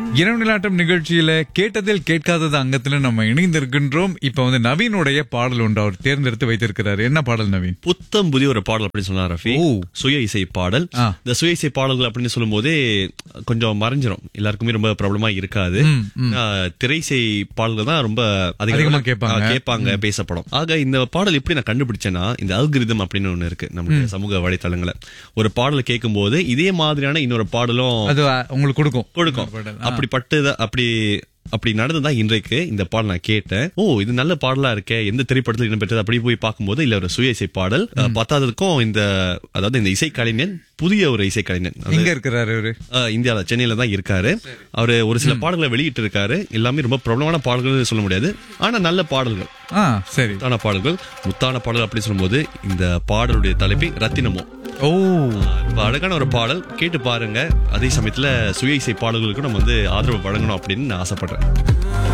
இரவு நிலாட்டம் நிகழ்ச்சியில கேட்டதில் கேட்காதது அங்கத்துல நம்ம இணைந்திருக்கின்றோம் இப்ப வந்து நவீனுடைய பாடல் ஒன்று அவர் தேர்ந்தெடுத்து வைத்திருக்கிறாரு என்ன பாடல் நவீன் புத்தம் புதிய ஒரு பாடல் அப்படின்னு சொன்னார் ரஃபி ஓ. சுய இசை பாடல் ஆ. இந்த சுய இசை பாடல்கள் அப்படின்னு சொல்லும் போதே கொஞ்சம் மறைஞ்சிரும் எல்லாருக்குமே ரொம்ப பிரபலமா இருக்காது ம், ஆ, திரை இசை பாடல்கள் தான் ரொம்ப அதிகமா கேட்பாங்க. ஆ, கேட்பாங்க பேசப்படும் ஆக இந்த பாடல் எப்படி நான் கண்டுபிடிச்சேன்னா இந்த அல்கிரிதம் அப்படின்னு ஒண்ணு இருக்கு நம்மளுடைய சமூக வலைத்தளங்கள ஒரு பாடல் கேட்கும்போது இதே மாதிரியான இன்னொரு பாடலும் அது அஹ், உங்களுக்கு கொடுக்கும் கொடுக்கும் பாடல். அப்படிப்பட்டு அப்படி அப்படி நடந்துதான் இன்றைக்கு இந்த பாடல் நான் கேட்டேன் ஓ இது நல்ல பாடலா இருக்கே எந்த திரைப்படத்தில் இடம்பெற்றது அப்படி போய் பார்க்கும்போது இல்ல ஒரு சுய இசை பாடல் அஹ், பத்தாததுக்கும் இந்த அதாவது இந்த இசைக்கலைஞன் புதிய ஒரு இசைக்கலைஞன் அது, எங்க இருக்கிறாரு அவரு அஹ், இந்தியால சென்னையில தான் இருக்காரு அவரு ஒரு சில பாடல்களை வெளியிட்டு இருக்காரு எல்லாமே ரொம்ப பிரபலமான பாடல்கள் சொல்ல முடியாது ஆனா நல்ல பாடல்கள் ஆ சரி முத்தான பாடல்கள் முத்தான பாடல் அப்படி சொல்லும்போது இந்த பாடலுடைய தலைப்பு ரத்தினமோ ஓ ரொம்ப அழகான ஒரு பாடல் கேட்டு பாருங்க அதே சமயத்துல சுய இசை பாடல்களுக்கும் நம்ம வந்து ஆதரவு வழங்கணும் அப்படின்னு நான் ஆசைப்படுறேன்